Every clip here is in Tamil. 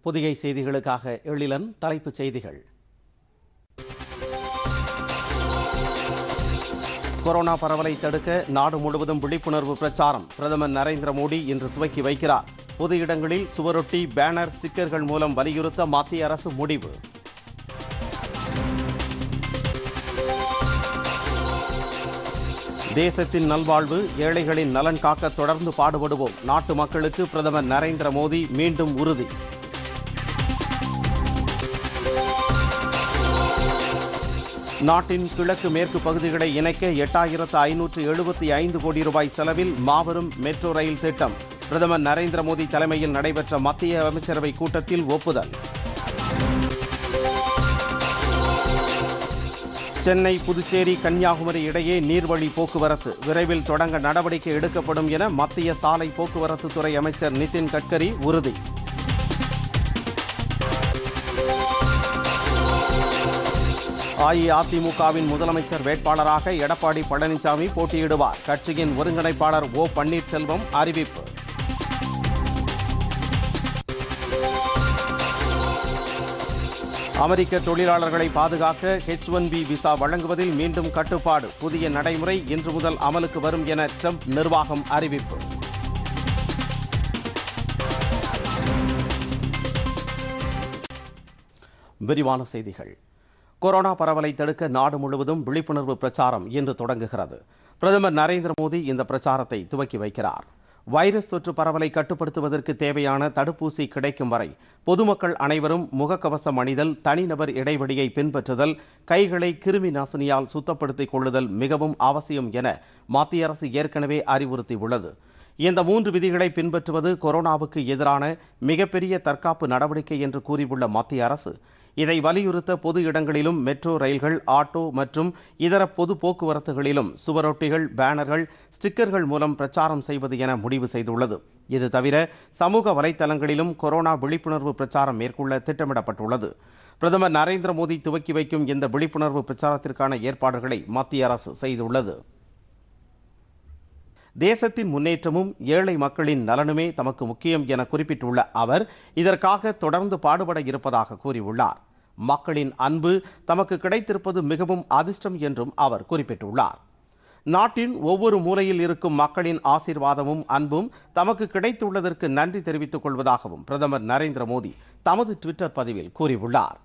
புதிய செய்திகளுக்காக எழிலன் தலைப்புச் செய்திகள் கொரோனா பரவலை தடுக்க நாடு முழுவதும் விழிப்புணர்வு பிரச்சாரம் பிரதமர் நரேந்திர மோடி இன்று துவக்கி வைக்கிறார் பொது இடங்களில் சுவரொட்டி பேனர் ஸ்டிக்கர்கள் மூலம் வலியுறுத்த மத்திய அரசு முடிவு தேசத்தின் நல்வாழ்வு ஏழைகளின் நலன் காக்க தொடர்ந்து பாடுபடுவோம் நாட்டு மக்களுக்கு பிரதமர் நரேந்திர மோடி மீண்டும் உறுதி நாட்டின் கிழக்கு மேற்கு பகுதிகளை இணைக்க எட்டாயிரத்து ஐநூற்று எழுபத்தி ஐந்து கோடி ரூபாய் செலவில் மாபெரும் மெட்ரோ ரயில் திட்டம் பிரதமர் நரேந்திர மோடி தலைமையில் நடைபெற்ற மத்திய அமைச்சரவை கூட்டத்தில் ஒப்புதல் சென்னை புதுச்சேரி கன்னியாகுமரி இடையே நீர்வழி போக்குவரத்து விரைவில் தொடங்க நடவடிக்கை எடுக்கப்படும் என மத்திய சாலை போக்குவரத்து துறை அமைச்சர் நிதின் கட்கரி உறுதி அஇஅதிமுகவின் முதலமைச்சர் வேட்பாளராக எடப்பாடி பழனிசாமி போட்டியிடுவார் கட்சியின் ஒருங்கிணைப்பாளர் ஓ பன்னீர்செல்வம் அறிவிப்பு அமெரிக்க தொழிலாளர்களை பாதுகாக்க ஹெச் ஒன் பி விசா வழங்குவதில் மீண்டும் கட்டுப்பாடு புதிய நடைமுறை இன்று முதல் அமலுக்கு வரும் என ட்ரம்ப் நிர்வாகம் அறிவிப்பு விரிவான செய்திகள் கொரோனா பரவலை தடுக்க நாடு முழுவதும் விழிப்புணர்வு பிரச்சாரம் இன்று தொடங்குகிறது பிரதமர் நரேந்திர மோடி இந்த பிரச்சாரத்தை துவக்கி வைக்கிறார் வைரஸ் தொற்று பரவலை கட்டுப்படுத்துவதற்கு தேவையான தடுப்பூசி கிடைக்கும் வரை பொதுமக்கள் அனைவரும் முகக்கவசம் அணிதல் தனிநபர் இடைவெளியை பின்பற்றுதல் கைகளை கிருமி நாசினியால் சுத்தப்படுத்திக் கொள்ளுதல் மிகவும் அவசியம் என மத்திய அரசு ஏற்கனவே அறிவுறுத்தியுள்ளது இந்த மூன்று விதிகளை பின்பற்றுவது கொரோனாவுக்கு எதிரான மிகப்பெரிய தற்காப்பு நடவடிக்கை என்று கூறியுள்ள மத்திய அரசு இதை வலியுறுத்த பொது இடங்களிலும் மெட்ரோ ரயில்கள் ஆட்டோ மற்றும் இதர பொது போக்குவரத்துகளிலும் சுவரொட்டிகள் பேனர்கள் ஸ்டிக்கர்கள் மூலம் பிரச்சாரம் செய்வது என முடிவு செய்துள்ளது இது தவிர சமூக வலைத்தளங்களிலும் கொரோனா விழிப்புணர்வு பிரச்சாரம் மேற்கொள்ள திட்டமிடப்பட்டுள்ளது பிரதமர் நரேந்திர மோடி துவக்கி வைக்கும் இந்த விழிப்புணர்வு பிரச்சாரத்திற்கான ஏற்பாடுகளை மத்திய அரசு செய்துள்ளது தேசத்தின் முன்னேற்றமும் ஏழை மக்களின் நலனுமே தமக்கு முக்கியம் என குறிப்பிட்டுள்ள அவர் இதற்காக தொடர்ந்து பாடுபட இருப்பதாக கூறியுள்ளார் மக்களின் அன்பு தமக்கு கிடைத்திருப்பது மிகவும் அதிர்ஷ்டம் என்றும் அவர் குறிப்பிட்டுள்ளார் நாட்டின் ஒவ்வொரு மூலையில் இருக்கும் மக்களின் ஆசீர்வாதமும் அன்பும் தமக்கு கிடைத்துள்ளதற்கு நன்றி தெரிவித்துக் கொள்வதாகவும் பிரதமர் நரேந்திர மோடி தமது ட்விட்டர் பதிவில் கூறியுள்ளார்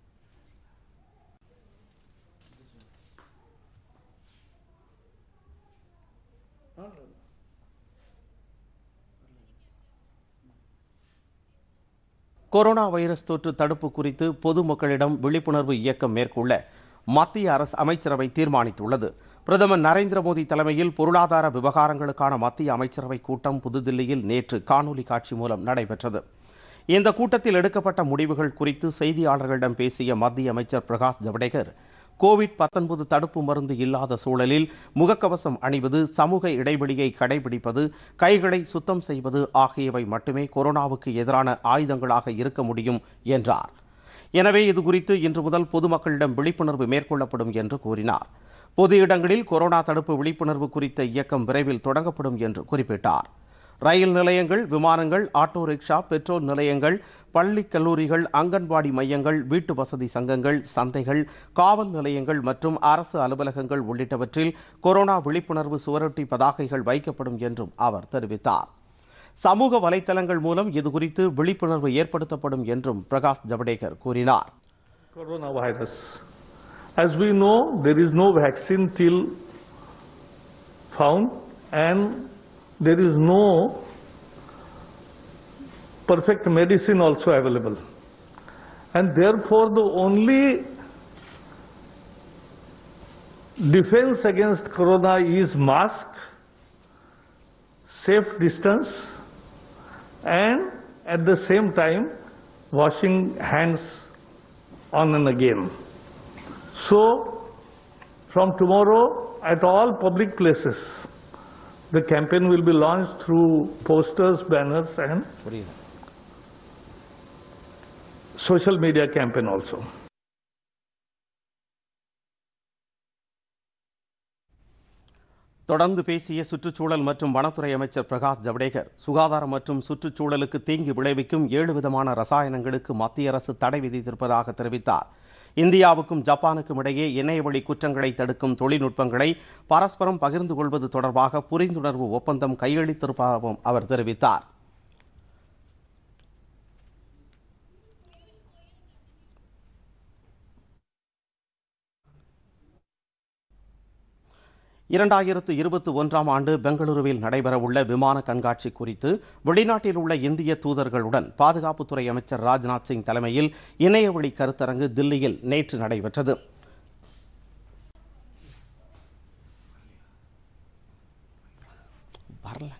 கொரோனா வைரஸ் தொற்று தடுப்பு குறித்து பொதுமக்களிடம் விழிப்புணர்வு இயக்கம் மேற்கொள்ள மத்திய அரசு அமைச்சரவை தீர்மானித்துள்ளது பிரதமர் நரேந்திர மோடி தலைமையில் பொருளாதார விவகாரங்களுக்கான மத்திய அமைச்சரவை கூட்டம் புதுதில்லியில் நேற்று காணொலி காட்சி மூலம் நடைபெற்றது இந்த கூட்டத்தில் எடுக்கப்பட்ட முடிவுகள் குறித்து செய்தியாளர்களிடம் பேசிய மத்திய அமைச்சர் பிரகாஷ் ஜவடேகர் கோவிட் பத்தொன்பது தடுப்பு மருந்து இல்லாத சூழலில் முகக்கவசம் அணிவது சமூக இடைவெளியை கடைபிடிப்பது கைகளை சுத்தம் செய்வது ஆகியவை மட்டுமே கொரோனாவுக்கு எதிரான ஆயுதங்களாக இருக்க முடியும் என்றார் எனவே இது குறித்து இன்று முதல் பொதுமக்களிடம் விழிப்புணர்வு மேற்கொள்ளப்படும் என்று கூறினார் பொது இடங்களில் கொரோனா தடுப்பு விழிப்புணர்வு குறித்த இயக்கம் விரைவில் தொடங்கப்படும் என்று குறிப்பிட்டார் ரயில் நிலையங்கள் விமானங்கள் ஆட்டோ ரிக்ஷா பெட்ரோல் நிலையங்கள் பள்ளி கல்லூரிகள் அங்கன்வாடி மையங்கள் வீட்டு வசதி சங்கங்கள் சந்தைகள் காவல் நிலையங்கள் மற்றும் அரசு அலுவலகங்கள் உள்ளிட்டவற்றில் கொரோனா விழிப்புணர்வு சுவரொட்டி பதாகைகள் வைக்கப்படும் என்றும் அவர் தெரிவித்தார் சமூக வலைத்தளங்கள் மூலம் இதுகுறித்து விழிப்புணர்வு ஏற்படுத்தப்படும் என்றும் பிரகாஷ் ஜவடேகர் கூறினார் coronavirus. As we know, there is no vaccine till found and there is no perfect medicine also available. And therefore the only defense against corona is mask, safe distance and at the same time washing hands on and again. So, from tomorrow, at all public places, the campaign will be launched through posters, banners, and புரியுது social media campaign also. தொடர்ந்து பேசிய சுற்றுச்சூழல் மற்றும் வனத்துறை அமைச்சர் பிரகாஷ் ஜவடேகர் சுகாதாரம் மற்றும் சுற்றுச்சூழலுக்கு தீங்கு விளைவிக்கும் ஏழு விதமான ரசாயனங்களுக்கு மத்திய அரசு தடை விதித்திருப்பதாக தெரிவித்தார் இந்தியாவுக்கும் ஜப்பானுக்கும் இடையே இணையவழி குற்றங்களை தடுக்கும் தொழில்நுட்பங்களை பரஸ்பரம் பகிர்ந்து கொள்வது தொடர்பாக புரிந்துணர்வு ஒப்பந்தம் கையெழுத்திருப்பதாகவும் அவர் தெரிவித்தார் இரண்டாயிரத்து இருபத்தி ஒன்றாம் ஆண்டு பெங்களூருவில் நடைபெறவுள்ள விமான கண்காட்சி குறித்து வெளிநாட்டில் உள்ள இந்திய தூதர்களுடன் பாதுகாப்புத்துறை அமைச்சர் ராஜ்நாத் சிங் தலைமையில் இணையவழி கருத்தரங்கு தில்லியில் நேற்று நடைபெற்றது வரல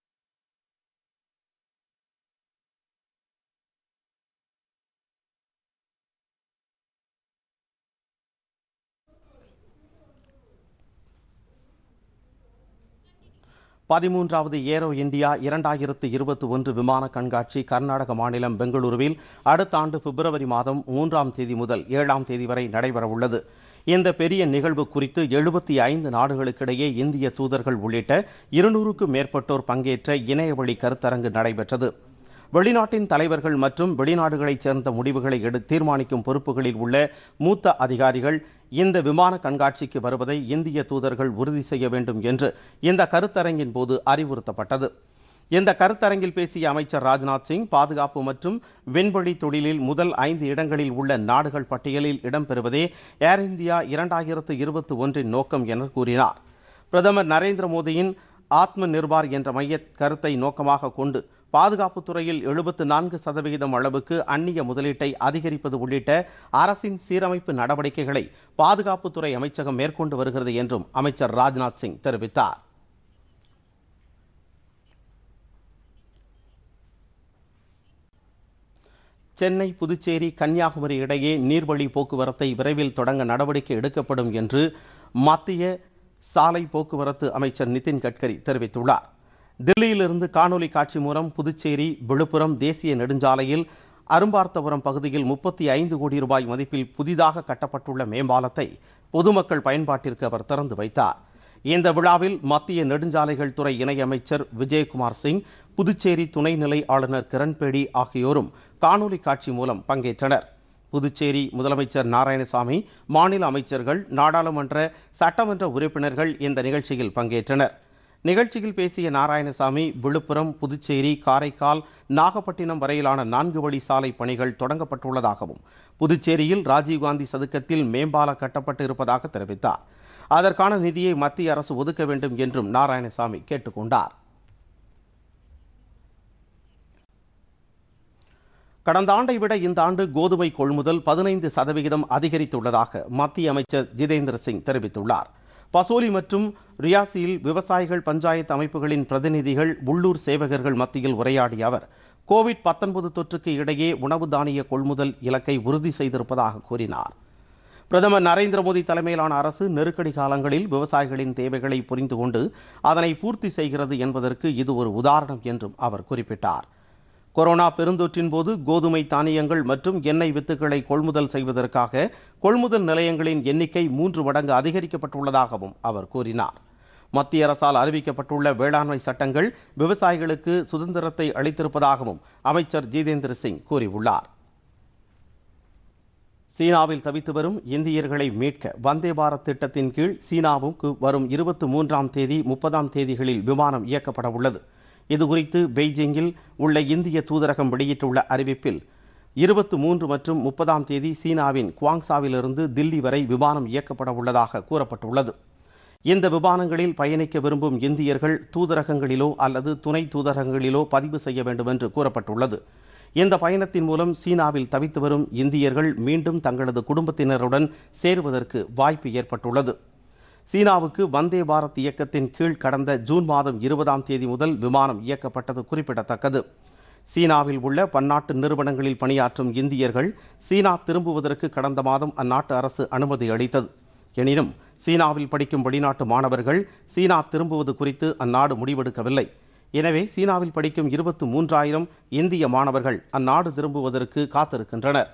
பதிமூன்றாவது ஏரோ இந்தியா இரண்டாயிரத்து இருபத்தி ஒன்று விமான கண்காட்சி கர்நாடக மாநிலம் பெங்களூருவில் அடுத்த ஆண்டு பிப்ரவரி மாதம் மூன்றாம் தேதி முதல் ஏழாம் தேதி வரை நடைபெறவுள்ளது இந்த பெரிய நிகழ்வு குறித்து எழுபத்தி ஐந்து நாடுகளுக்கிடையே இந்திய தூதர்கள் உள்ளிட்ட இருநூறுக்கும் மேற்பட்டோர் பங்கேற்ற இணையவழி கருத்தரங்கு நடைபெற்றது வெளிநாட்டின் தலைவர்கள் மற்றும் வெளிநாடுகளைச் சேர்ந்த முடிவுகளை எடு தீர்மானிக்கும் பொறுப்புகளில் உள்ள மூத்த அதிகாரிகள் இந்த விமான கண்காட்சிக்கு வருவதை இந்திய தூதர்கள் உறுதி செய்ய வேண்டும் என்று இந்த கருத்தரங்கின் போது அறிவுறுத்தப்பட்டது இந்த கருத்தரங்கில் பேசிய அமைச்சர் ராஜ்நாத் சிங் பாதுகாப்பு மற்றும் விண்வெளி தொழிலில் முதல் ஐந்து இடங்களில் உள்ள நாடுகள் பட்டியலில் இடம்பெறுவதே ஏர் இந்தியா இரண்டாயிரத்து இருபத்தி ஒன்றின் நோக்கம் என கூறினார் பிரதமர் நரேந்திர மோடியின் ஆத்ம நிர்பார் என்ற மைய கருத்தை நோக்கமாக கொண்டு பாதுகாப்புத் துறையில் எழுபத்து நான்கு சதவிகிதம் அளவுக்கு அந்நிய முதலீட்டை அதிகரிப்பது உள்ளிட்ட அரசின் சீரமைப்பு நடவடிக்கைகளை பாதுகாப்புத்துறை அமைச்சகம் மேற்கொண்டு வருகிறது என்றும் அமைச்சர் ராஜ்நாத் சிங் தெரிவித்தார் சென்னை புதுச்சேரி கன்னியாகுமரி இடையே நீர்வழி போக்குவரத்தை விரைவில் தொடங்க நடவடிக்கை எடுக்கப்படும் என்று மத்திய சாலை போக்குவரத்து அமைச்சர் நிதின் கட்கரி தெரிவித்துள்ளார் தில்லியிலிருந்து காணொலி காட்சி மூலம் புதுச்சேரி விழுப்புரம் தேசிய நெடுஞ்சாலையில் அரும்பார்த்தபுரம் பகுதியில் முப்பத்தி ஐந்து கோடி ரூபாய் மதிப்பில் புதிதாக கட்டப்பட்டுள்ள மேம்பாலத்தை பொதுமக்கள் பயன்பாட்டிற்கு அவர் திறந்து வைத்தார் இந்த விழாவில் மத்திய நெடுஞ்சாலைகள் துறை இணையமைச்சர் விஜயகுமார் சிங் புதுச்சேரி துணைநிலை ஆளுநர் கிரண்பேடி ஆகியோரும் காணொலி காட்சி மூலம் பங்கேற்றனர் புதுச்சேரி முதலமைச்சர் நாராயணசாமி மாநில அமைச்சர்கள் நாடாளுமன்ற சட்டமன்ற உறுப்பினர்கள் இந்த நிகழ்ச்சியில் பங்கேற்றனர் நிகழ்ச்சியில் பேசிய நாராயணசாமி விழுப்புரம் புதுச்சேரி காரைக்கால் நாகப்பட்டினம் வரையிலான நான்கு வழி சாலை பணிகள் தொடங்கப்பட்டுள்ளதாகவும் புதுச்சேரியில் ராஜீவ்காந்தி சதுக்கத்தில் மேம்பாலம் கட்டப்பட்டு இருப்பதாக தெரிவித்தார் அதற்கான நிதியை மத்திய அரசு ஒதுக்க வேண்டும் என்றும் நாராயணசாமி கேட்டுக்கொண்டார் கடந்த ஆண்டை விட இந்த ஆண்டு கோதுமை கொள்முதல் பதினைந்து சதவிகிதம் அதிகரித்துள்ளதாக மத்திய அமைச்சர் ஜிதேந்திர சிங் தெரிவித்துள்ளார் பசோலி மற்றும் ரியாசியில் விவசாயிகள் பஞ்சாயத்து அமைப்புகளின் பிரதிநிதிகள் உள்ளூர் சேவகர்கள் மத்தியில் உரையாடிய அவர் கோவிட் 19 தொற்றுக்கு இடையே உணவு தானிய கொள்முதல் இலக்கை உறுதி செய்திருப்பதாக கூறினார் பிரதமர் நரேந்திர மோடி தலைமையிலான அரசு நெருக்கடி காலங்களில் விவசாயிகளின் தேவைகளை புரிந்து கொண்டு அதனை பூர்த்தி செய்கிறது என்பதற்கு இது ஒரு உதாரணம் என்றும் அவர் குறிப்பிட்டார் கொரோனா பெருந்தொற்றின் போது கோதுமை தானியங்கள் மற்றும் எண்ணெய் வித்துக்களை கொள்முதல் செய்வதற்காக கொள்முதல் நிலையங்களின் எண்ணிக்கை மூன்று மடங்கு அதிகரிக்கப்பட்டுள்ளதாகவும் அவர் கூறினார் மத்திய அரசால் அறிவிக்கப்பட்டுள்ள வேளாண்மை சட்டங்கள் விவசாயிகளுக்கு சுதந்திரத்தை அளித்திருப்பதாகவும் அமைச்சர் ஜிதேந்திர சிங் கூறியுள்ளார் சீனாவில் தவித்து வரும் இந்தியர்களை மீட்க வந்தே பாரத் திட்டத்தின் கீழ் சீனாவுக்கு வரும் இருபத்தி மூன்றாம் தேதி முப்பதாம் தேதிகளில் விமானம் இயக்கப்பட உள்ளது இதுகுறித்து பெய்ஜிங்கில் உள்ள இந்திய தூதரகம் வெளியிட்டுள்ள அறிவிப்பில் இருபத்தி மூன்று மற்றும் முப்பதாம் தேதி சீனாவின் குவாங்சாவிலிருந்து தில்லி வரை விமானம் இயக்கப்பட உள்ளதாக கூறப்பட்டுள்ளது இந்த விமானங்களில் பயணிக்க விரும்பும் இந்தியர்கள் தூதரகங்களிலோ அல்லது துணை தூதரகங்களிலோ பதிவு செய்ய வேண்டும் என்று கூறப்பட்டுள்ளது இந்த பயணத்தின் மூலம் சீனாவில் தவித்து வரும் இந்தியர்கள் மீண்டும் தங்களது குடும்பத்தினருடன் சேருவதற்கு வாய்ப்பு ஏற்பட்டுள்ளது சீனாவுக்கு வந்தே பாரத் இயக்கத்தின் கீழ் கடந்த ஜூன் மாதம் இருபதாம் தேதி முதல் விமானம் இயக்கப்பட்டது குறிப்பிடத்தக்கது சீனாவில் உள்ள பன்னாட்டு நிறுவனங்களில் பணியாற்றும் இந்தியர்கள் சீனா திரும்புவதற்கு கடந்த மாதம் அந்நாட்டு அரசு அனுமதி அளித்தது எனினும் சீனாவில் படிக்கும் வெளிநாட்டு மாணவர்கள் சீனா திரும்புவது குறித்து அந்நாடு முடிவெடுக்கவில்லை எனவே சீனாவில் படிக்கும் இருபத்து மூன்றாயிரம் இந்திய மாணவர்கள் அந்நாடு திரும்புவதற்கு காத்திருக்கின்றனர்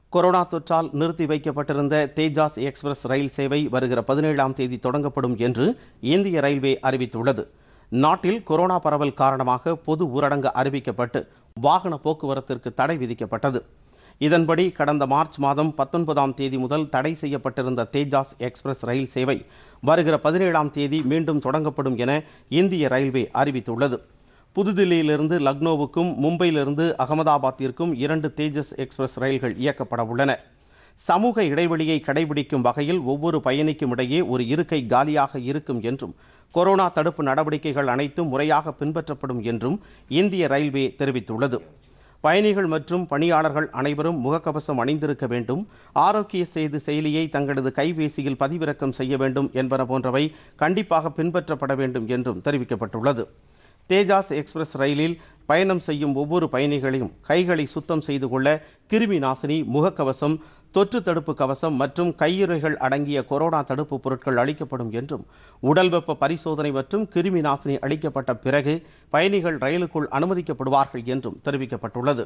கொரோனா தொற்றால் நிறுத்தி வைக்கப்பட்டிருந்த தேஜாஸ் எக்ஸ்பிரஸ் ரயில் சேவை வருகிற பதினேழாம் தேதி தொடங்கப்படும் என்று இந்திய ரயில்வே அறிவித்துள்ளது நாட்டில் கொரோனா பரவல் காரணமாக பொது ஊரடங்கு அறிவிக்கப்பட்டு வாகன போக்குவரத்திற்கு தடை விதிக்கப்பட்டது இதன்படி கடந்த மார்ச் மாதம் பத்தொன்பதாம் தேதி முதல் தடை செய்யப்பட்டிருந்த தேஜாஸ் எக்ஸ்பிரஸ் ரயில் சேவை வருகிற பதினேழாம் தேதி மீண்டும் தொடங்கப்படும் என இந்திய ரயில்வே அறிவித்துள்ளது புதுதில்லியிலிருந்து லக்னோவுக்கும் மும்பையிலிருந்து அகமதாபாத்திற்கும் இரண்டு தேஜஸ் எக்ஸ்பிரஸ் ரயில்கள் இயக்கப்பட உள்ளன சமூக இடைவெளியை கடைபிடிக்கும் வகையில் ஒவ்வொரு பயணிக்கும் இடையே ஒரு இருக்கை காலியாக இருக்கும் என்றும் கொரோனா தடுப்பு நடவடிக்கைகள் அனைத்தும் முறையாக பின்பற்றப்படும் என்றும் இந்திய ரயில்வே தெரிவித்துள்ளது பயணிகள் மற்றும் பணியாளர்கள் அனைவரும் முகக்கவசம் அணிந்திருக்க வேண்டும் ஆரோக்கிய சேது செயலியை தங்களது கைபேசியில் பதிவிறக்கம் செய்ய வேண்டும் என்பன போன்றவை கண்டிப்பாக பின்பற்றப்பட வேண்டும் என்றும் தெரிவிக்கப்பட்டுள்ளது தேஜாஸ் எக்ஸ்பிரஸ் ரயிலில் பயணம் செய்யும் ஒவ்வொரு பயணிகளையும் கைகளை சுத்தம் செய்து கொள்ள கிருமி நாசினி முகக்கவசம் தொற்று தடுப்பு கவசம் மற்றும் கையுறைகள் அடங்கிய கொரோனா தடுப்பு பொருட்கள் அளிக்கப்படும் என்றும் உடல் வெப்ப பரிசோதனை மற்றும் கிருமி நாசினி அளிக்கப்பட்ட பிறகு பயணிகள் ரயிலுக்குள் அனுமதிக்கப்படுவார்கள் என்றும் தெரிவிக்கப்பட்டுள்ளது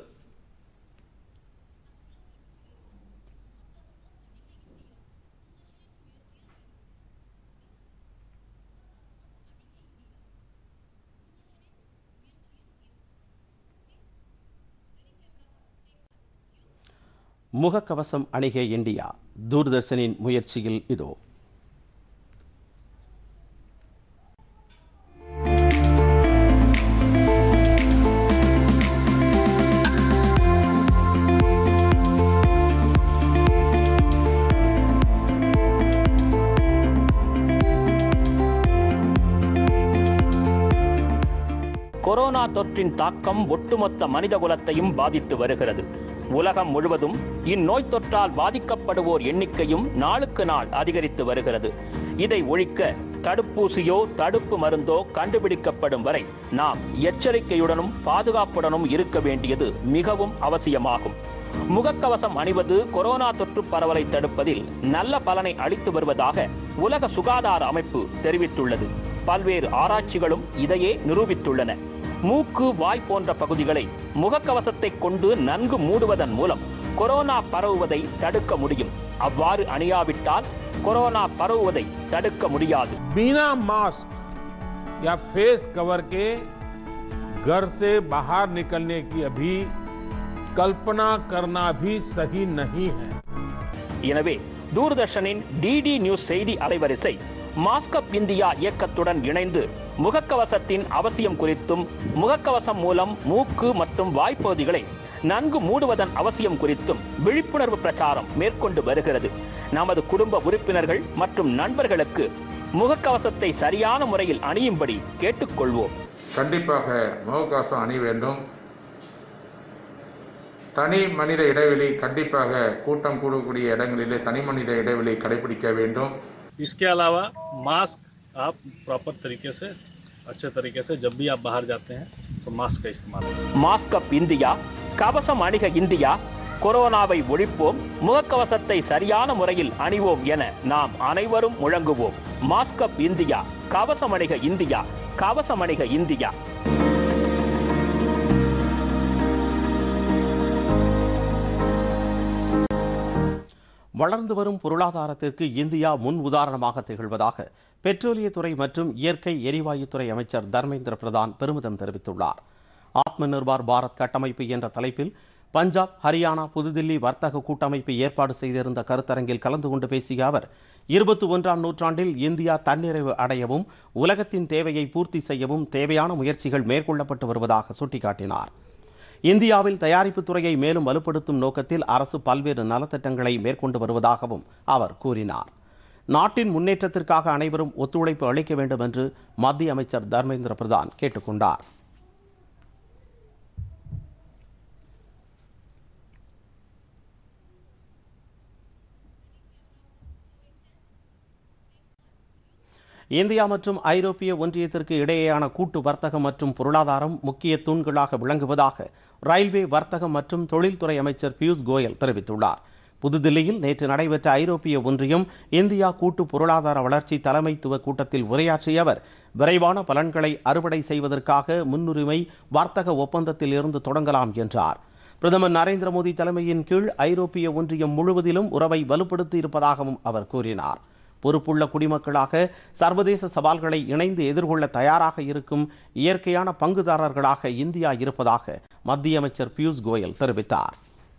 முகக்கவசம் அணிக இந்தியா தூர்தர்ஷனின் முயற்சியில் இதோ கொரோனா தொற்றின் தாக்கம் ஒட்டுமொத்த மனிதகுலத்தையும் பாதித்து வருகிறது உலகம் முழுவதும் இந்நோய் தொற்றால் பாதிக்கப்படுவோர் எண்ணிக்கையும் நாளுக்கு நாள் அதிகரித்து வருகிறது இதை ஒழிக்க தடுப்பூசியோ தடுப்பு மருந்தோ கண்டுபிடிக்கப்படும் வரை நாம் எச்சரிக்கையுடனும் பாதுகாப்புடனும் இருக்க வேண்டியது மிகவும் அவசியமாகும் முகக்கவசம் அணிவது கொரோனா தொற்று பரவலை தடுப்பதில் நல்ல பலனை அளித்து வருவதாக உலக சுகாதார அமைப்பு தெரிவித்துள்ளது பல்வேறு ஆராய்ச்சிகளும் இதையே நிரூபித்துள்ளன மூக்கு வாய் போன்ற பகுதிகளை முகக்கவசத்தை கொண்டு நன்கு மூடுவதன் மூலம் கொரோனா பரவுவதை தடுக்க முடியும் அவ்வாறு அணியாவிட்டால் கொரோனா பரவுவதை தடுக்க முடியாது बिना मास्क या फेस कवर के घर से बाहर निकलने की अभी कल्पना करना भी सही नहीं है எனவே தூர்தர்ஷனின் டிடி நியூஸ் செய்தி அலைவரிசை மாஸ்கப் இந்தியா இயக்கத்துடன் இணைந்து முகக்கவசத்தின் அவசியம் குறித்தும் முகக்கவசம் மூலம் மூக்கு மற்றும் வாய்ப்பகுதிகளை நன்கு மூடுவதன் அவசியம் குறித்தும் விழிப்புணர்வு பிரச்சாரம் மேற்கொண்டு வருகிறது நமது குடும்ப உறுப்பினர்கள் மற்றும் நண்பர்களுக்கு முகக்கவசத்தை சரியான முறையில் அணியும்படி கேட்டுக்கொள்வோம் கண்டிப்பாக முகக்கவசம் அணி வேண்டும் தனி மனித இடைவெளி கண்டிப்பாக கூட்டம் கூடக்கூடிய இடங்களிலே தனி மனித இடைவெளி கடைபிடிக்க வேண்டும் इसके अलावा मास्क आप प्रॉपर तरीके से अच्छे तरीके से जब भी आप बाहर जाते हैं तो मास्क का इस्तेमाल करें மாஸ்கப் இந்தியா கவசம் அணிக இந்தியா கொரோனாவை ஒழிப்போம் முகக்கவசத்தை சரியான முறையில் அணிவோம் என நாம் அனைவரும் முழங்குவோம் மாஸ்கப் இந்தியா கவசம் அணிக இந்தியா கவசம் அணிக இந்தியா வளர்ந்து வரும் பொருளாதாரத்திற்கு இந்தியா முன் உதாரணமாக திகழ்வதாக பெட்ரோலியத்துறை மற்றும் இயற்கை எரிவாயுத்துறை அமைச்சர் தர்மேந்திர பிரதான் பெருமிதம் தெரிவித்துள்ளார் ஆத்ம நிர்பார் பாரத் கட்டமைப்பு என்ற தலைப்பில் பஞ்சாப் ஹரியானா புதுதில்லி வர்த்தக கூட்டமைப்பு ஏற்பாடு செய்திருந்த கருத்தரங்கில் கலந்து கொண்டு பேசிய அவர் இருபத்தி ஒன்றாம் நூற்றாண்டில் இந்தியா தன்னிறைவு அடையவும் உலகத்தின் தேவையை பூர்த்தி செய்யவும் தேவையான முயற்சிகள் மேற்கொள்ளப்பட்டு வருவதாக சுட்டிக்காட்டினார் இந்தியாவில் தயாரிப்புத் துறையை மேலும் வலுப்படுத்தும் நோக்கத்தில் அரசு பல்வேறு நலத்திட்டங்களை மேற்கொண்டு வருவதாகவும் அவர் கூறினார் நாட்டின் முன்னேற்றத்திற்காக அனைவரும் ஒத்துழைப்பு அளிக்க வேண்டும் என்று மத்திய அமைச்சர் தர்மேந்திர பிரதான் கேட்டுக்கொண்டார் இந்தியா மற்றும் ஐரோப்பிய ஒன்றியத்திற்கு இடையேயான கூட்டு வர்த்தகம் மற்றும் பொருளாதாரம் முக்கிய தூண்களாக விளங்குவதாக ரயில்வே வர்த்தகம் மற்றும் தொழில்துறை அமைச்சர் பியூஷ் கோயல் தெரிவித்துள்ளார் புதுதில்லியில் நேற்று நடைபெற்ற ஐரோப்பிய ஒன்றியம் இந்தியா கூட்டு பொருளாதார வளர்ச்சி தலைமைத்துவ கூட்டத்தில் உரையாற்றிய அவர் விரைவான பலன்களை அறுவடை செய்வதற்காக முன்னுரிமை வர்த்தக ஒப்பந்தத்தில் இருந்து தொடங்கலாம் என்றார் பிரதமர் நரேந்திர மோடி தலைமையின் கீழ் ஐரோப்பிய ஒன்றியம் முழுவதிலும் உறவை வலுப்படுத்தி இருப்பதாகவும் அவர் கூறினார் பொறுப்புள்ள குடிமக்களாக சர்வதேச சவால்களை இணைந்து எதிர்கொள்ள தயாராக இருக்கும் இயற்கையான பங்குதாரர்களாக இந்தியா இருப்பதாக மத்திய அமைச்சர் பியூஷ் கோயல் தெரிவித்தார்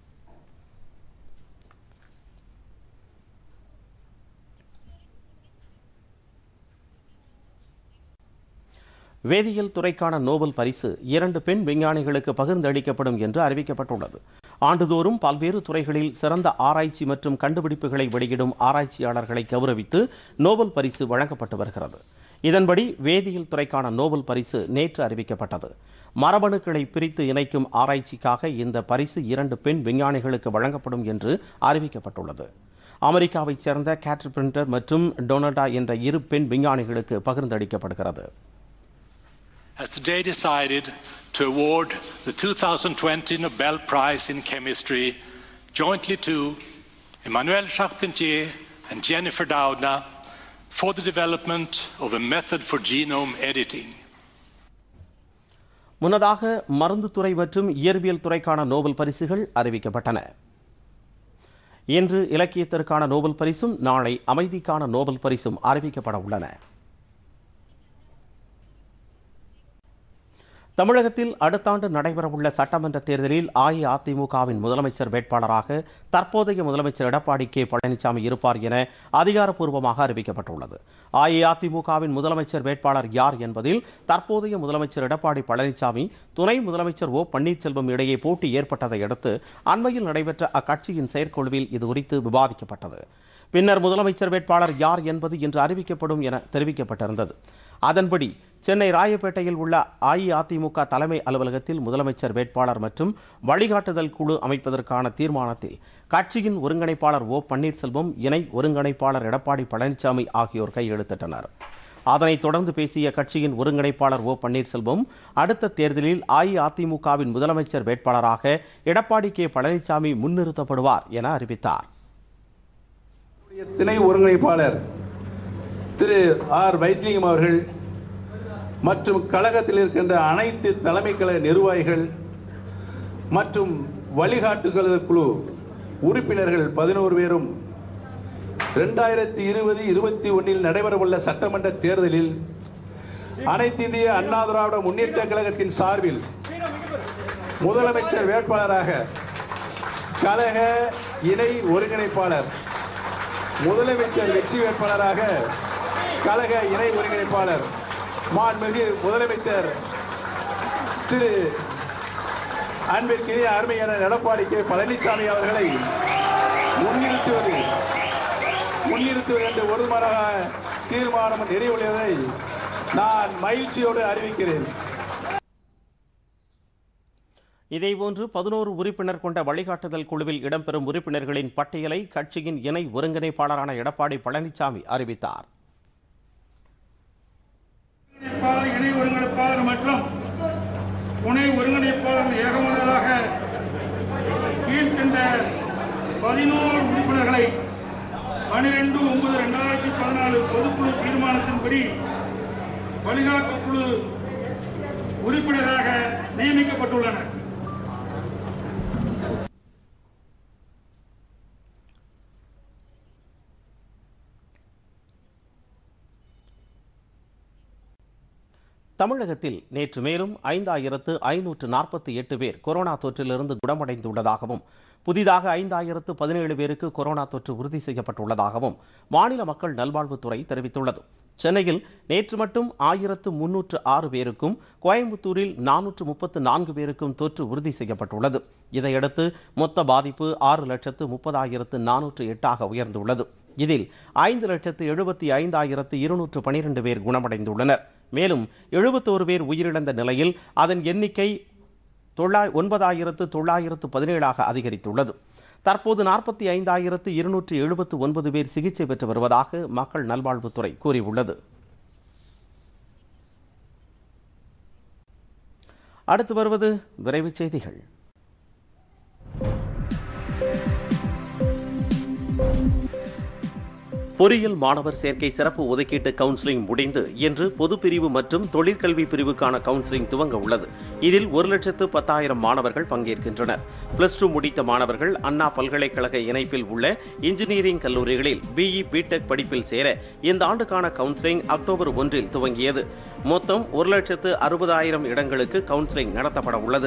வேதியியல் துறைக்கான நோபல் பரிசு இரண்டு பெண் விஞ்ஞானிகளுக்கு பகிர்ந்தளிக்கப்படும் என்று அறிவிக்கப்பட்டுள்ளது ஆண்டுதோறும் பல்வேறு துறைகளில் சிறந்த ஆராய்ச்சி மற்றும் கண்டுபிடிப்புகளை வெளியிடும் ஆராய்ச்சியாளர்களை கௌரவித்து நோபல் பரிசு வழங்கப்பட்டு வருகிறது இதன்படி வேதியியல் துறைக்கான நோபல் பரிசு நேற்று அறிவிக்கப்பட்டது மரபணுக்களை பிரித்து இணைக்கும் ஆராய்ச்சிக்காக இந்த பரிசு இரண்டு பெண் விஞ்ஞானிகளுக்கு வழங்கப்படும் என்று அறிவிக்கப்பட்டுள்ளது அமெரிக்காவைச் சேர்ந்த கேட்ரி பிரிண்டர் மற்றும் டொனடா என்ற இரு பெண் விஞ்ஞானிகளுக்கு பகிர்ந்தளிக்கப்படுகிறது has today decided to award the 2020 Nobel Prize in Chemistry jointly to Emmanuel Charpentier and Jennifer Doudna for the development of a method for genome editing. முன்னதாக மருந்துத்துறை மற்றும் இயற்பியல் துறைக்கான நோபல் பரிசுகள் அறிவிக்கப்பட்டன இன்று இலக்கியத்திற்கான நோபல் பரிசும் நாளை அமைதிக்கான நோபல் பரிசும் அறிவிக்கப்பட உள்ளன தமிழகத்தில் அடுத்த ஆண்டு நடைபெறவுள்ள சட்டமன்ற தேர்தலில் அஇஅதிமுகவின் முதலமைச்சர் வேட்பாளராக தற்போதைய முதலமைச்சர் எடப்பாடி கே பழனிசாமி இருப்பார் என அதிகாரப்பூர்வமாக அறிவிக்கப்பட்டுள்ளது அஇஅதிமுகவின் முதலமைச்சர் வேட்பாளர் யார் என்பதில் தற்போதைய முதலமைச்சர் எடப்பாடி பழனிசாமி துணை முதலமைச்சர் ஓ பன்னீர்செல்வம் இடையே போட்டி ஏற்பட்டதை அடுத்து அண்மையில் நடைபெற்ற அக்கட்சியின் செயற்குழுவில் இது குறித்து விவாதிக்கப்பட்டது பின்னர் முதலமைச்சர் வேட்பாளர் யார் என்பது இன்று அறிவிக்கப்படும் என தெரிவிக்கப்பட்டிருந்தது அதன்படி சென்னை ராயப்பேட்டையில் உள்ள அஇஅதிமுக தலைமை அலுவலகத்தில் முதலமைச்சர் வேட்பாளர் மற்றும் வழிகாட்டுதல் குழு அமைப்பதற்கான தீர்மானத்தில் கட்சியின் ஒருங்கிணைப்பாளர் ஓ பன்னீர்செல்வம் இணை ஒருங்கிணைப்பாளர் எடப்பாடி பழனிசாமி ஆகியோர் கையெழுத்திட்டனர் அதனைத் தொடர்ந்து பேசிய கட்சியின் ஒருங்கிணைப்பாளர் ஓ பன்னீர்செல்வம் அடுத்த தேர்தலில் அஇஅதிமுகவின் முதலமைச்சர் வேட்பாளராக எடப்பாடி கே பழனிசாமி முன்னிறுத்தப்படுவார் என அறிவித்தார் துணை ஒருங்கிணைப்பாளர் திரு ஆர் வைத்திலிங்கம் அவர்கள் மற்றும் கழகத்தில் இருக்கின்ற அனைத்து தலைமை கழக நிர்வாகிகள் மற்றும் வழிகாட்டுதல் குழு உறுப்பினர்கள் பதினோரு பேரும் ரெண்டாயிரத்தி இருபது இருபத்தி ஒன்றில் நடைபெறவுள்ள சட்டமன்ற தேர்தலில் அனைத்து இந்திய அண்ணா திராவிட முன்னேற்ற கழகத்தின் சார்பில் முதலமைச்சர் வேட்பாளராக கழக இணை ஒருங்கிணைப்பாளர் முதலமைச்சர் வெற்றி வேட்பாளராக கழக இணை ஒருங்கிணைப்பாளர் மாண்புமிகு முதலமைச்சர் திரு அன்பிற்கினிய அருமையான எடப்பாடி கே பழனிசாமி அவர்களை முன்னிறுத்துவது முன்னிறுத்துவது என்று ஒருமராக தீர்மானம் நிறைவுள்ளதை நான் மகிழ்ச்சியோடு அறிவிக்கிறேன் இதேபோன்று பதினோரு உறுப்பினர் கொண்ட வழிகாட்டுதல் குழுவில் இடம்பெறும் உறுப்பினர்களின் பட்டியலை கட்சியின் இணை ஒருங்கிணைப்பாளரான எடப்பாடி பழனிசாமி அறிவித்தார் ஒருங்கிணைப்பாளர் இணை ஒருங்கிணைப்பாளர் மற்றும் துணை ஒருங்கிணைப்பாளர் ஏகமனதாக கீழ்கண்ட பதினோரு உறுப்பினர்களை பனிரெண்டு ஒன்பது ரெண்டாயிரத்தி பதினாலு பொதுக்குழு தீர்மானத்தின்படி வழிகாட்டு குழு உறுப்பினராக நியமிக்கப்பட்டுள்ளனர் தமிழகத்தில் நேற்று மேலும் ஐந்தாயிரத்து ஐநூற்று நாற்பத்தி எட்டு பேர் கொரோனா தொற்றிலிருந்து குணமடைந்துள்ளதாகவும் புதிதாக ஐந்தாயிரத்து பதினேழு பேருக்கு கொரோனா தொற்று உறுதி செய்யப்பட்டுள்ளதாகவும் மாநில மக்கள் நல்வாழ்வுத்துறை தெரிவித்துள்ளது சென்னையில் நேற்று மட்டும் ஆயிரத்து முன்னூற்று ஆறு பேருக்கும் கோயம்புத்தூரில் நானூற்று முப்பத்து நான்கு பேருக்கும் தொற்று உறுதி செய்யப்பட்டுள்ளது இதையடுத்து மொத்த பாதிப்பு ஆறு லட்சத்து முப்பதாயிரத்து நானூற்று எட்டாக உயர்ந்துள்ளது இதில் ஐந்து லட்சத்து எழுபத்தி ஐந்தாயிரத்து இருநூற்று பனிரெண்டு பேர் குணமடைந்துள்ளனர் மேலும் எழுபத்தோரு பேர் உயிரிழந்த நிலையில் அதன் எண்ணிக்கை தொள்ளாய் ஒன்பதாயிரத்து தொள்ளாயிரத்து பதினேழாக அதிகரித்துள்ளது தற்போது நாற்பத்தி ஐந்தாயிரத்து இருநூற்று எழுபத்து ஒன்பது பேர் சிகிச்சை பெற்று வருவதாக மக்கள் நல்வாழ்வுத்துறை கூறியுள்ளது அடுத்து வருவது விரைவுச் செய்திகள் பொறியியல் மாணவர் சேர்க்கை சிறப்பு ஒதுக்கீட்டு கவுன்சிலிங் முடிந்து இன்று பொதுப்பிரிவு மற்றும் தொழிற்கல்வி பிரிவுக்கான கவுன்சிலிங் துவங்க உள்ளது இதில் ஒரு லட்சத்து பத்தாயிரம் மாணவர்கள் பங்கேற்கின்றனர் பிளஸ் டூ முடித்த மாணவர்கள் அண்ணா பல்கலைக்கழக இணைப்பில் உள்ள இன்ஜினியரிங் கல்லூரிகளில் பிஇ பிடெக் படிப்பில் சேர இந்த ஆண்டுக்கான கவுன்சிலிங் அக்டோபர் ஒன்றில் துவங்கியது மொத்தம் ஒரு லட்சத்து அறுபதாயிரம் இடங்களுக்கு கவுன்சிலிங் நடத்தப்பட உள்ளது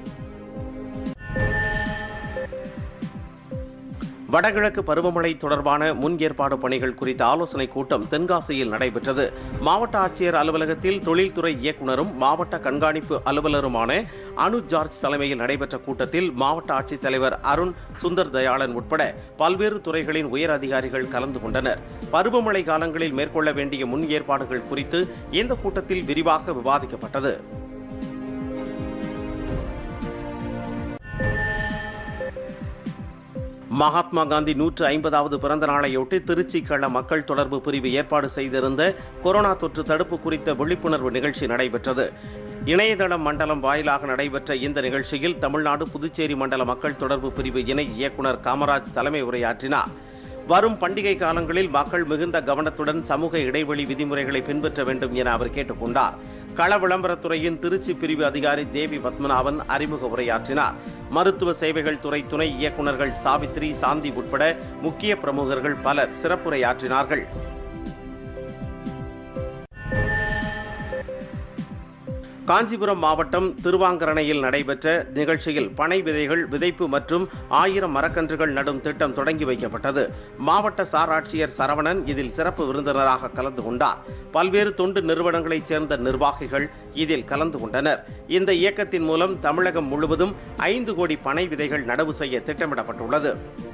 வடகிழக்கு பருவமழை தொடர்பான முன் ஏற்பாடு பணிகள் குறித்த ஆலோசனைக் கூட்டம் தென்காசியில் நடைபெற்றது மாவட்ட ஆட்சியர் அலுவலகத்தில் தொழில்துறை இயக்குனரும் மாவட்ட கண்காணிப்பு அலுவலருமான அனு ஜார்ஜ் தலைமையில் நடைபெற்ற கூட்டத்தில் மாவட்ட ஆட்சித்தலைவர் அருண் சுந்தர் தயாளன் உட்பட பல்வேறு துறைகளின் உயர் அதிகாரிகள் கலந்து கொண்டனர் பருவமழை காலங்களில் மேற்கொள்ள வேண்டிய முன் ஏற்பாடுகள் குறித்து இந்த கூட்டத்தில் விரிவாக விவாதிக்கப்பட்டது மகாத்மா காந்தி நூற்று ஐம்பதாவது பிறந்த நாளையொட்டி திருச்சி கள மக்கள் தொடர்பு பிரிவு ஏற்பாடு செய்திருந்த கொரோனா தொற்று தடுப்பு குறித்த விழிப்புணர்வு நிகழ்ச்சி நடைபெற்றது இணையதளம் மண்டலம் வாயிலாக நடைபெற்ற இந்த நிகழ்ச்சியில் தமிழ்நாடு புதுச்சேரி மண்டல மக்கள் தொடர்பு பிரிவு இணை இயக்குனர் காமராஜ் தலைமை உரையாற்றினார் வரும் பண்டிகை காலங்களில் மக்கள் மிகுந்த கவனத்துடன் சமூக இடைவெளி விதிமுறைகளை பின்பற்ற வேண்டும் என அவர் கேட்டுக்கொண்டார் கள விளம்பரத்துறையின் திருச்சி பிரிவு அதிகாரி தேவி பத்மநாபன் அறிமுக உரையாற்றினார் மருத்துவ சேவைகள் துறை துணை இயக்குநர்கள் சாவித்ரி சாந்தி உட்பட முக்கிய பிரமுகர்கள் பலர் சிறப்புரையாற்றினார்கள் காஞ்சிபுரம் மாவட்டம் திருவாங்கரணையில் நடைபெற்ற நிகழ்ச்சியில் பனை விதைகள் விதைப்பு மற்றும் ஆயிரம் மரக்கன்றுகள் நடும் திட்டம் தொடங்கி வைக்கப்பட்டது மாவட்ட சார் ஆட்சியர் சரவணன் இதில் சிறப்பு விருந்தினராக கலந்து கொண்டார் பல்வேறு தொண்டு நிறுவனங்களைச் சேர்ந்த நிர்வாகிகள் இதில் கலந்து கொண்டனர் இந்த இயக்கத்தின் மூலம் தமிழகம் முழுவதும் ஐந்து கோடி பனை விதைகள் நடவு செய்ய திட்டமிடப்பட்டுள்ளது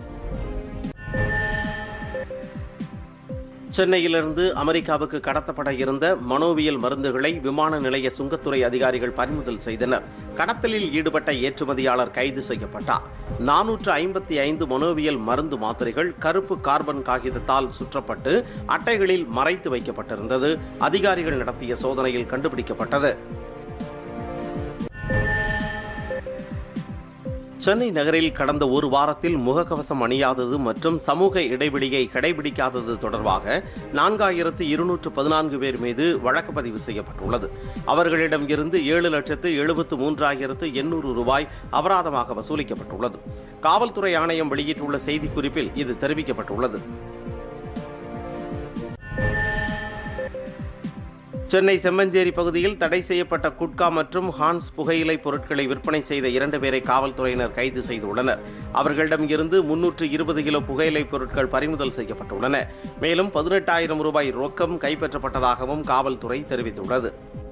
சென்னையிலிருந்து அமெரிக்காவுக்கு கடத்தப்பட இருந்த மனோவியல் மருந்துகளை விமான நிலைய சுங்கத்துறை அதிகாரிகள் பறிமுதல் செய்தனர் கடத்தலில் ஈடுபட்ட ஏற்றுமதியாளர் கைது செய்யப்பட்டார் நானூற்று ஐம்பத்தி ஐந்து மனோவியல் மருந்து மாத்திரைகள் கருப்பு கார்பன் காகிதத்தால் சுற்றப்பட்டு அட்டைகளில் மறைத்து வைக்கப்பட்டிருந்தது அதிகாரிகள் நடத்திய சோதனையில் கண்டுபிடிக்கப்பட்டது சென்னை நகரில் கடந்த ஒரு வாரத்தில் முகக்கவசம் அணியாதது மற்றும் சமூக இடைவெளியை கடைபிடிக்காதது தொடர்பாக நான்காயிரத்து இருநூற்று பதினான்கு பேர் மீது வழக்கு பதிவு செய்யப்பட்டுள்ளது அவர்களிடம் இருந்து ஏழு லட்சத்து எழுபத்து மூன்றாயிரத்து எண்ணூறு ரூபாய் அபராதமாக வசூலிக்கப்பட்டுள்ளது காவல்துறை ஆணையம் வெளியிட்டுள்ள செய்திக்குறிப்பில் இது தெரிவிக்கப்பட்டுள்ளது சென்னை செம்மஞ்சேரி பகுதியில் தடை செய்யப்பட்ட குட்கா மற்றும் ஹான்ஸ் புகையிலை பொருட்களை விற்பனை செய்த இரண்டு பேரை காவல்துறையினர் கைது செய்துள்ளனர் அவர்களிடம் இருந்து முன்னூற்று இருபது கிலோ புகையிலை பொருட்கள் பறிமுதல் செய்யப்பட்டுள்ளன மேலும் பதினெட்டாயிரம் ரூபாய் ரொக்கம் கைப்பற்றப்பட்டதாகவும் காவல்துறை தெரிவித்துள்ளது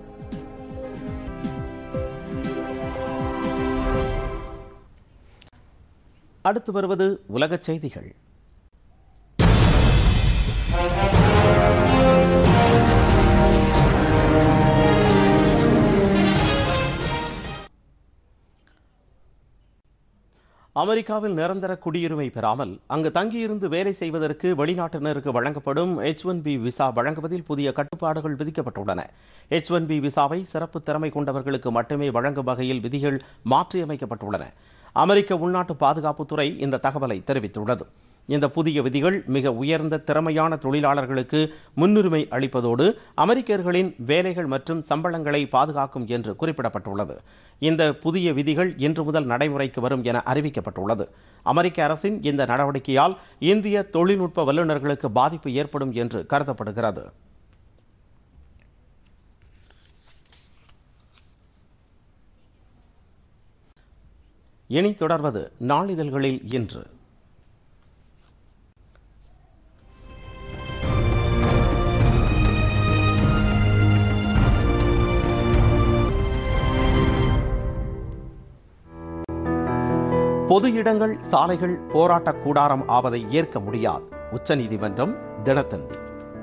அடுத்து வருவது உலகச் செய்திகள் அமெரிக்காவில் நிரந்தர குடியுரிமை பெறாமல் அங்கு தங்கியிருந்து வேலை செய்வதற்கு வெளிநாட்டினருக்கு வழங்கப்படும் எச் ஒன் பி விசா வழங்குவதில் புதிய கட்டுப்பாடுகள் விதிக்கப்பட்டுள்ளன எச் ஒன் பி விசாவை சிறப்பு திறமை கொண்டவர்களுக்கு மட்டுமே வழங்கும் வகையில் விதிகள் மாற்றியமைக்கப்பட்டுள்ளன அமெரிக்க உள்நாட்டு பாதுகாப்புத்துறை இந்த தகவலை தெரிவித்துள்ளது இந்த புதிய விதிகள் மிக உயர்ந்த திறமையான தொழிலாளர்களுக்கு முன்னுரிமை அளிப்பதோடு அமெரிக்கர்களின் வேலைகள் மற்றும் சம்பளங்களை பாதுகாக்கும் என்று குறிப்பிடப்பட்டுள்ளது இந்த புதிய விதிகள் இன்று முதல் நடைமுறைக்கு வரும் என அறிவிக்கப்பட்டுள்ளது அமெரிக்க அரசின் இந்த நடவடிக்கையால் இந்திய தொழில்நுட்ப வல்லுநர்களுக்கு பாதிப்பு ஏற்படும் என்று கருதப்படுகிறது இனி தொடர்வது நாளிதழ்களில் இன்று பொது இடங்கள் சாலைகள் போராட்ட கூடாரம் ஆவதை ஏற்க முடியாது உச்சநீதிமன்றம் தினத்தந்தி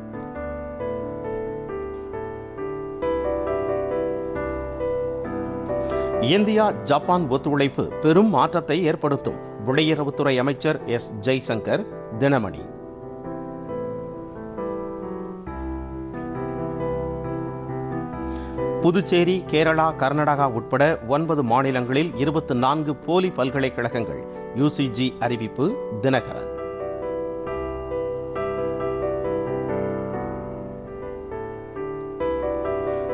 இந்தியா ஜப்பான் ஒத்துழைப்பு பெரும் மாற்றத்தை ஏற்படுத்தும் வெளியுறவுத்துறை அமைச்சர் எஸ் ஜெய்சங்கர் தினமணி புதுச்சேரி கேரளா கர்நாடகா உட்பட ஒன்பது மாநிலங்களில் இருபத்தி நான்கு போலி பல்கலைக்கழகங்கள் யுசிஜி அறிவிப்பு தினகரன்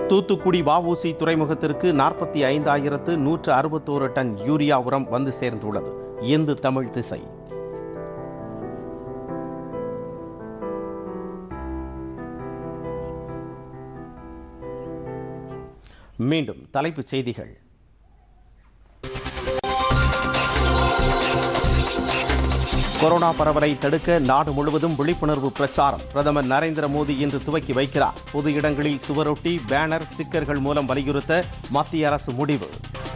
தூத்துக்குடி வஉசி துறைமுகத்திற்கு நாற்பத்தி ஐந்தாயிரத்து நூற்று அறுபத்தோரு டன் யூரியா உரம் வந்து சேர்ந்துள்ளது இந்து தமிழ் திசை மீண்டும் தலைப்புச் செய்திகள் கொரோனா பரவலை தடுக்க நாடு முழுவதும் விழிப்புணர்வு பிரச்சாரம் பிரதமர் நரேந்திர மோடி இன்று துவக்கி வைக்கிறார் பொது இடங்களில் சுவரொட்டி பேனர் ஸ்டிக்கர்கள் மூலம் வலியுறுத்த மத்திய அரசு முடிவு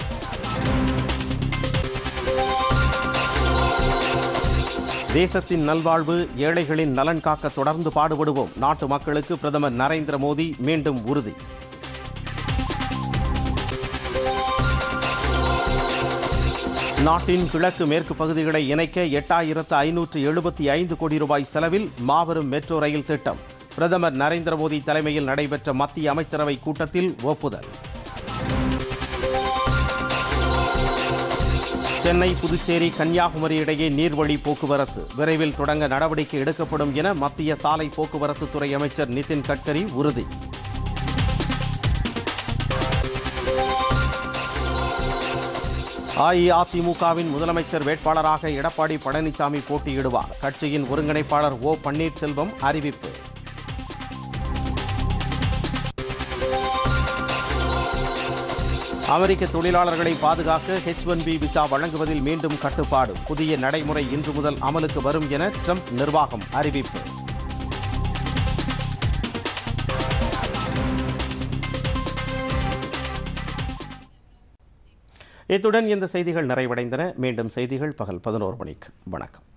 தேசத்தின் நல்வாழ்வு ஏழைகளின் நலன் காக்க தொடர்ந்து பாடுபடுவோம் நாட்டு மக்களுக்கு பிரதமர் நரேந்திர மோடி மீண்டும் உறுதி நாட்டின் கிழக்கு மேற்கு பகுதிகளை இணைக்க எட்டாயிரத்து ஐநூற்று எழுபத்தி ஐந்து கோடி ரூபாய் செலவில் மாபெரும் மெட்ரோ ரயில் திட்டம் பிரதமர் நரேந்திர மோடி தலைமையில் நடைபெற்ற மத்திய அமைச்சரவை கூட்டத்தில் ஒப்புதல் சென்னை புதுச்சேரி கன்னியாகுமரி இடையே நீர்வழி போக்குவரத்து விரைவில் தொடங்க நடவடிக்கை எடுக்கப்படும் என மத்திய சாலை போக்குவரத்து துறை அமைச்சர் நிதின் கட்கரி உறுதி அஇஅதிமுகவின் முதலமைச்சர் வேட்பாளராக எடப்பாடி பழனிசாமி போட்டியிடுவார் கட்சியின் ஒருங்கிணைப்பாளர் ஓ பன்னீர்செல்வம் அறிவிப்பு அமெரிக்க தொழிலாளர்களை பாதுகாக்க ஹெச் ஒன் பி விசா வழங்குவதில் மீண்டும் கட்டுப்பாடு புதிய நடைமுறை இன்று முதல் அமலுக்கு வரும் என ட்ரம்ப் நிர்வாகம் அறிவிப்பு இத்துடன் இந்த செய்திகள் நிறைவடைந்தன மீண்டும் செய்திகள் பகல் பதினோரு மணிக்கு வணக்கம்